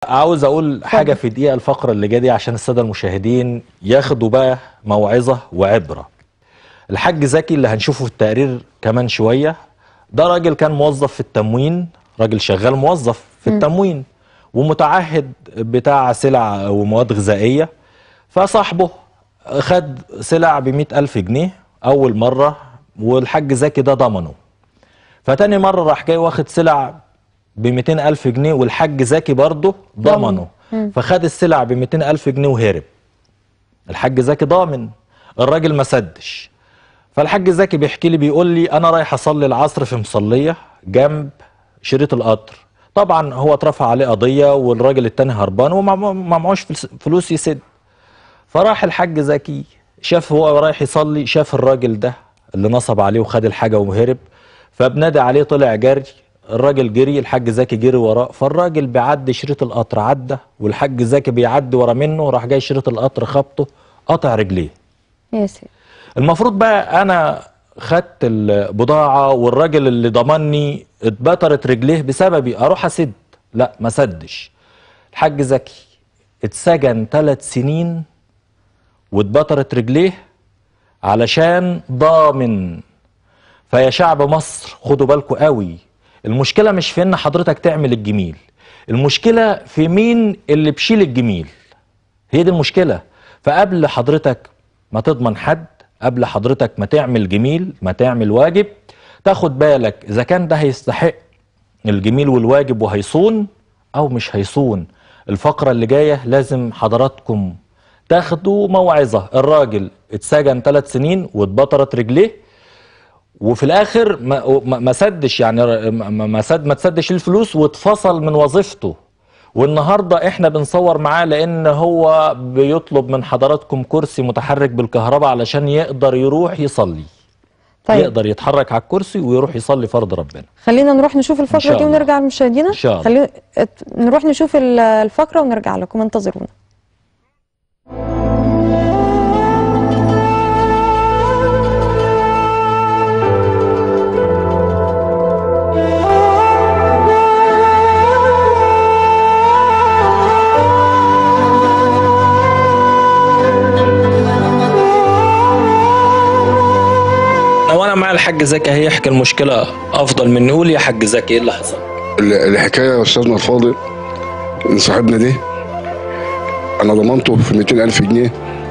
عاوز اقول حاجه في دقيقه الفقره اللي جايه دي عشان الساده المشاهدين ياخدوا بقى موعظه وعبره الحاج زكي اللي هنشوفه في التقرير كمان شويه ده راجل كان موظف في التموين راجل شغال موظف في التموين ومتعهد بتاع سلع ومواد غذائيه فصاحبه خد سلع ب ألف جنيه اول مره والحاج زكي ده ضمنه فتاني مرة راح جاي واخد سلع ب ألف جنيه والحاج زكي برضه ضمنه فخد السلع ب ألف جنيه وهرب الحاج زكي ضامن الراجل ما سدش فالحاج زكي بيحكي لي بيقول لي انا رايح اصلي العصر في مصليه جنب شريط القطر طبعا هو اترفع عليه قضيه والراجل التاني هربان وما ما معهوش فلس- فلوس يسد فراح الحاج زكي شاف هو رايح يصلي شاف الراجل ده اللي نصب عليه وخد الحاجه وهرب فبنادى عليه طلع جري الراجل جري الحاج زكي جري وراه فالراجل بيعدي شريط القطر عدى والحاج زكي بيعدي ورا منه راح جاي شريط القطر خبطه قطع رجليه يا سيدي المفروض بقى انا خدت البضاعه والراجل اللي ضمني اتبترت رجليه بسببي اروح اسد لا ما سدش الحاج زكي اتسجن ثلاث سنين واتبترت رجليه علشان ضامن فيا شعب مصر خدوا بالكم قوي المشكله مش في ان حضرتك تعمل الجميل المشكله في مين اللي بشيل الجميل هي دي المشكله فقبل حضرتك ما تضمن حد قبل حضرتك ما تعمل جميل ما تعمل واجب تاخد بالك اذا كان ده هيستحق الجميل والواجب وهيصون او مش هيصون الفقره اللي جايه لازم حضراتكم تاخدوا موعظه الراجل اتسجن ثلاث سنين واتبطرت رجليه وفي الاخر ما ما ما سدش يعني ما ما سد ما تسدش الفلوس واتفصل من وظيفته والنهارده احنا بنصور معاه لان هو بيطلب من حضراتكم كرسي متحرك بالكهرباء علشان يقدر يروح يصلي طيب يقدر يتحرك على الكرسي ويروح يصلي فرض ربنا خلينا نروح نشوف الفقره شاء دي الله. ونرجع لمشاهدينا إن شاء الله. خلينا ات- نروح نشوف ال- الفقره ونرجع لكم انتظرونا لو انا مع الحاج زكي هيحكي المشكله افضل مني قول يا حاج زكي ايه اللي حصل ال- الحكايه يا استاذنا الفاضل ان صاحبنا ده انا ضمنته في 200 الف جنيه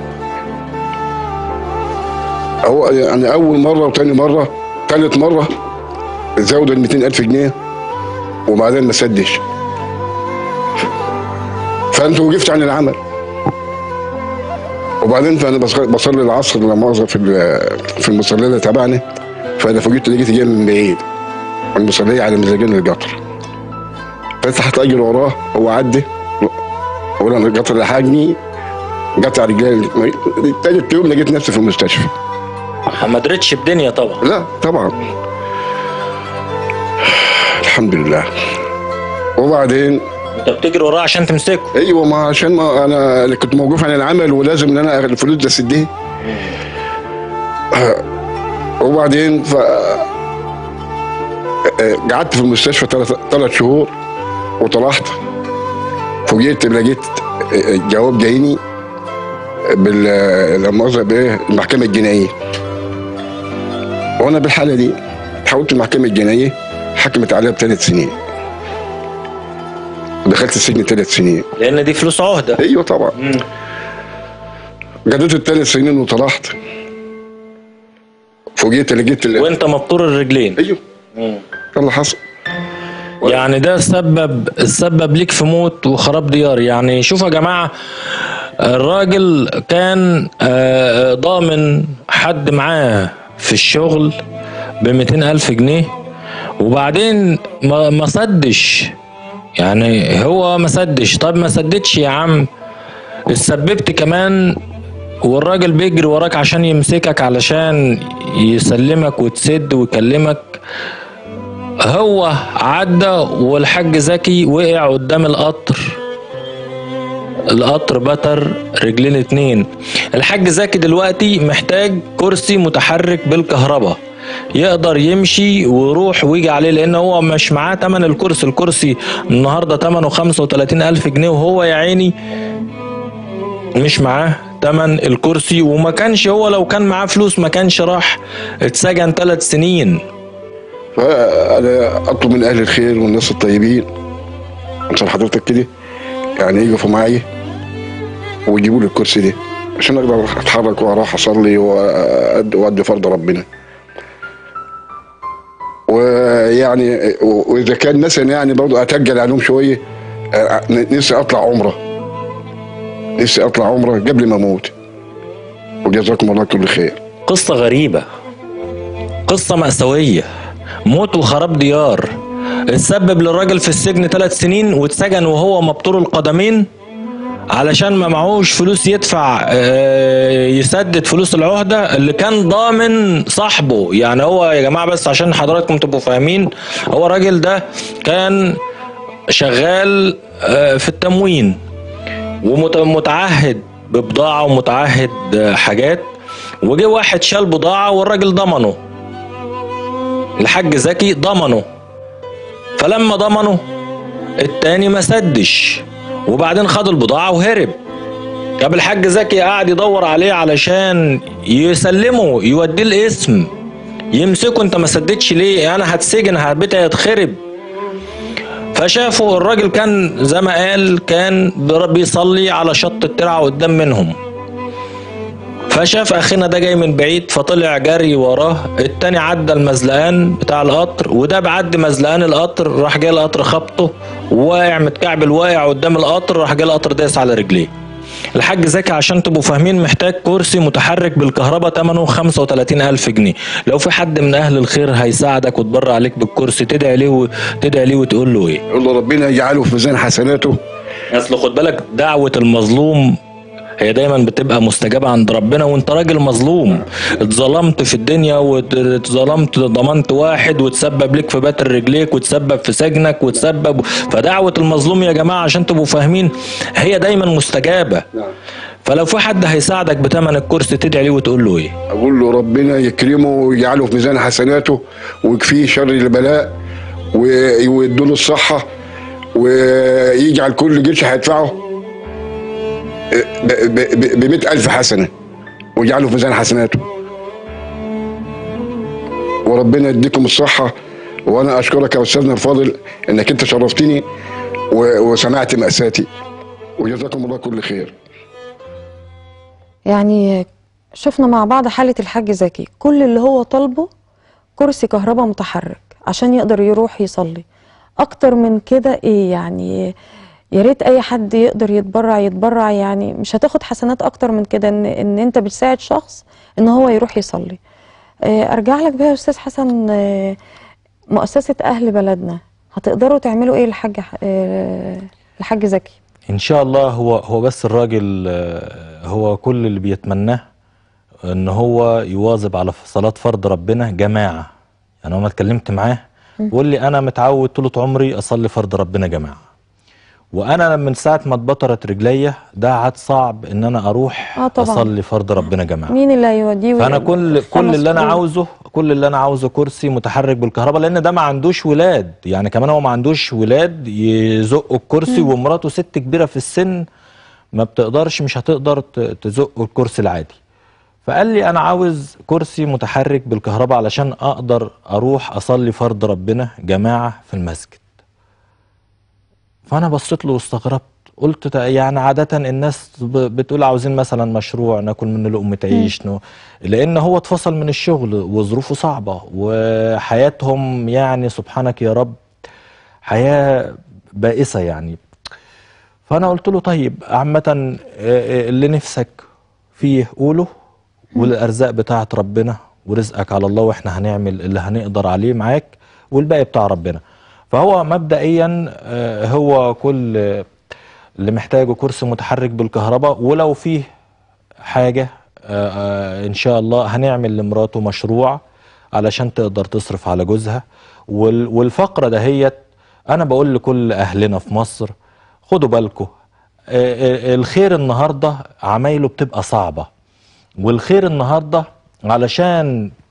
هو يعني اول مره وتاني مره تالت مره زود ال 200 الف جنيه وبعدين ما سدش فانت وقفت عن العمل وبعدين فانا بص- بصلي العصر لما مؤاخذة في ال- في المصليه اللي تبعني فانا فوجئت لقيت جاي من بعيد المصليه على مزاجين القطر فتحت اجري وراه هو عدى اقول انا القطر لحقني قطع رجالي تالت يوم لقيت نفسي في المستشفى ما درتش بدنيا طبعا لا طبعا الحمد لله وبعدين انت بتجري وراه عشان تمسكه ايوه ما عشان ما انا اللي كنت موقوف عن العمل ولازم ان انا الفلوس دي اسدها وبعدين ف قعدت في المستشفى ثلاث ثلاث شهور وطلعت فوجئت لقيت جواب جايني بال لما مؤاخذة بايه المحكمه الجنائيه وانا بالحاله دي حاولت المحكمه الجنائيه حكمت عليها بثلاث سنين دخلت السجن ثلاث سنين لان دي فلوس عهده ايوه طبعا قضيت الثلاث سنين وطلعت فوجئت لقيت ال- وانت مبطور الرجلين ايوه مم. ده اللي حصل يعني ده سبب السبب ليك في موت وخراب ديار يعني شوفوا يا جماعة الراجل كان آه، ضامن حد معاه في الشغل ب ألف جنيه وبعدين ما ما سدش يعني هو ما سدش طب ما سدتش يا عم اتسببت كمان والراجل بيجري وراك عشان يمسكك علشان يسلمك وتسد ويكلمك هو عدى والحاج زكي وقع قدام القطر القطر بتر رجلين اتنين الحاج زكي دلوقتي محتاج كرسي متحرك بالكهرباء يقدر يمشي ويروح ويجي عليه لان هو مش معاه تمن الكرسي الكرسي النهارده تمنه 35 الف جنيه وهو يا عيني مش معاه تمن الكرسي وما كانش هو لو كان معاه فلوس ما كانش راح اتسجن ثلاث سنين فانا اطلب من اهل الخير والناس الطيبين عشان حضرتك كده يعني يقفوا معايا ويجيبوا لي الكرسي ده عشان اقدر اتحرك واروح اصلي وأد- وادي فرض ربنا ويعني و- واذا كان مثلا يعني برضه اتجل عليهم شويه آه، نفسي اطلع عمره نفسي اطلع عمره قبل ما اموت وجزاكم الله كل خير قصة غريبة قصة مأساوية موت وخراب ديار اتسبب للراجل في السجن ثلاث سنين واتسجن وهو مبتور القدمين علشان ما معهوش فلوس يدفع آه، يسدد فلوس العهدة اللي كان ضامن صاحبه يعني هو يا جماعة بس عشان حضراتكم تبقوا فاهمين هو الراجل ده كان شغال آه، في التموين ومتعهد ببضاعة ومتعهد آه، حاجات وجه واحد شال بضاعة والراجل ضمنه الحاج زكي ضمنه فلما ضمنه التاني ما سدش وبعدين خد البضاعة وهرب طب الحاج زكي قاعد يدور عليه علشان يسلمه يوديه الاسم يمسكه انت ما سددش ليه انا هتسجن بيتي هيتخرب فشافوا الراجل كان زي ما قال كان بيصلي على شط الترعه قدام منهم فشاف اخينا ده جاي من بعيد فطلع جري وراه التاني عدى المزلقان بتاع القطر وده بعد مزلقان القطر راح جاي القطر خبطه وواقع متكعبل واقع قدام القطر راح جاي القطر داس على رجليه الحاج زكي عشان تبقوا فاهمين محتاج كرسي متحرك بالكهرباء ثمنه 35 ألف جنيه لو في حد من أهل الخير هيساعدك وتبر عليك بالكرسي تدعي ليه و... تدعي ليه وتقول له إيه يقول له ربنا يجعله في ميزان حسناته اصل خد بالك دعوة المظلوم هي دايما بتبقى مستجابة عند ربنا وانت راجل مظلوم اتظلمت في الدنيا واتظلمت ضمنت واحد وتسبب لك في بتر رجليك وتسبب في سجنك وتسبب فدعوة المظلوم يا جماعة عشان تبقوا فاهمين هي دايما مستجابة فلو في حد هيساعدك بتمن الكرسي تدعي ليه وتقول له ايه اقول له ربنا يكرمه ويجعله في ميزان حسناته ويكفيه شر البلاء و- ويديله الصحه ويجعل كل جيش هيدفعه ب 100000 حسنه ويجعله في ميزان حسناته وربنا يديكم الصحه وانا اشكرك يا استاذنا الفاضل انك انت شرفتني و- وسمعت ماساتي وجزاكم الله كل خير يعني شفنا مع بعض حالة الحاج زكي كل اللي هو طالبه كرسي كهرباء متحرك عشان يقدر يروح يصلي اكتر من كده ايه يعني يا ريت اي حد يقدر يتبرع يتبرع يعني مش هتاخد حسنات اكتر من كده ان ان انت بتساعد شخص ان هو يروح يصلي آه، ارجع لك بقى يا استاذ حسن آه، مؤسسة اهل بلدنا هتقدروا تعملوا ايه للحاج ح- آه، الحاج زكي ان شاء الله هو هو بس الراجل آه، هو كل اللي بيتمناه ان هو يواظب على صلاة فرض ربنا جماعة يعني انا اتكلمت معاه بيقول لي انا متعود طول عمري اصلي فرض ربنا جماعة وانا من ساعة ما اتبطرت رجليا ده عاد صعب ان انا اروح آه طبعاً. اصلي فرض ربنا جماعة مين اللي هيوديه فانا وي- كل كل خمس اللي انا فروض؟ عاوزه كل اللي انا عاوزه كرسي متحرك بالكهرباء لان ده ما عندوش ولاد يعني كمان هو ما عندوش ولاد يزقوا الكرسي ومراته ست كبيره في السن ما بتقدرش مش هتقدر ت- تزق الكرسي العادي فقال لي انا عاوز كرسي متحرك بالكهرباء علشان اقدر اروح اصلي فرض ربنا جماعه في المسجد فانا بصيت له واستغربت قلت تا- يعني عادة الناس ب- بتقول عاوزين مثلا مشروع ناكل منه لقمة عيش نو- لأن هو اتفصل من الشغل وظروفه صعبة وحياتهم يعني سبحانك يا رب حياة بائسة يعني فأنا قلت له طيب عامة آه، آه، اللي نفسك فيه قوله والأرزاق بتاعت ربنا ورزقك على الله وإحنا هنعمل اللي هنقدر عليه معاك والباقي بتاع ربنا فهو مبدئيا آه، هو كل آه، اللي محتاجه كرسي متحرك بالكهرباء ولو فيه حاجة آه، آه، إن شاء الله هنعمل لمراته مشروع علشان تقدر تصرف على جوزها وال- والفقرة دهيت أنا بقول لكل أهلنا في مصر خدوا بالكم الخير النهاردة عمايله بتبقى صعبة والخير النهاردة علشان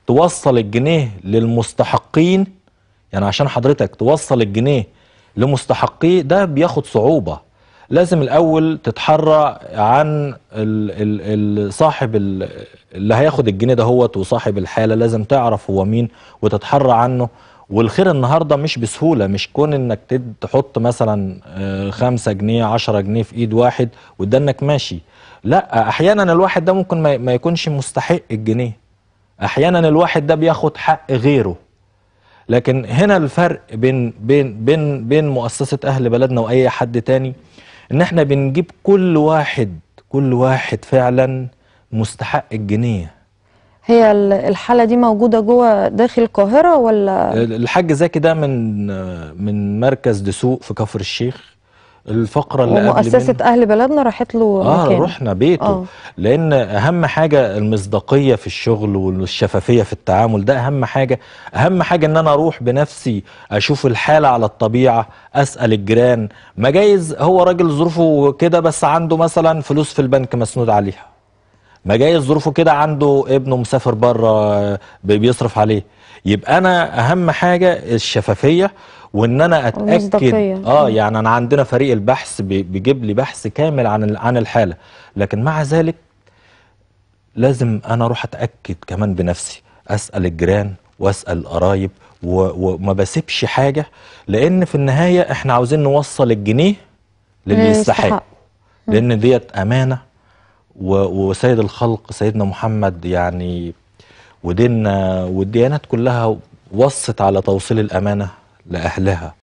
توصل الجنيه للمستحقين يعني عشان حضرتك توصل الجنيه لمستحقيه ده بياخد صعوبة لازم الأول تتحرى عن ال ال ال صاحب ال اللي هياخد الجنيه ده هو وصاحب الحالة لازم تعرف هو مين وتتحرى عنه والخير النهاردة مش بسهولة مش كون انك تد- تحط مثلا آه، خمسة جنيه عشرة جنيه في ايد واحد وده انك ماشي لا احيانا الواحد ده ممكن ما ما يكونش مستحق الجنيه احيانا الواحد ده بياخد حق غيره لكن هنا الفرق بين بين بين بين مؤسسة أهل بلدنا وأي حد تاني إن إحنا بنجيب كل واحد كل واحد فعلا مستحق الجنيه هي ال- الحالة دي موجودة جوه داخل القاهرة ولا الحاج زكي ده من من مركز دسوق في كفر الشيخ الفقرة اللي قبل ومؤسسة منه أهل بلدنا راحت له اه مكان رحنا بيته آه. لان اهم حاجه المصداقيه في الشغل والشفافيه في التعامل ده اهم حاجه اهم حاجه ان انا اروح بنفسي اشوف الحاله على الطبيعه اسال الجيران ما جايز هو راجل ظروفه كده بس عنده مثلا فلوس في البنك مسنود عليها ما جايز ظروفه كده عنده ابنه مسافر بره بيصرف عليه يبقى انا اهم حاجه الشفافيه وان انا اتاكد والمصداقية. اه يعني انا عندنا فريق البحث بي- بيجيب لي بحث كامل عن ال- عن الحاله لكن مع ذلك لازم انا اروح اتاكد كمان بنفسي اسال الجيران واسال القرايب و- وما بسيبش حاجه لان في النهايه احنا عاوزين نوصل الجنيه للي يستحق يستحق. لان ديت امانه و- وسيد الخلق سيدنا محمد يعني وديننا والديانات كلها وصت على توصيل الامانه لاهلها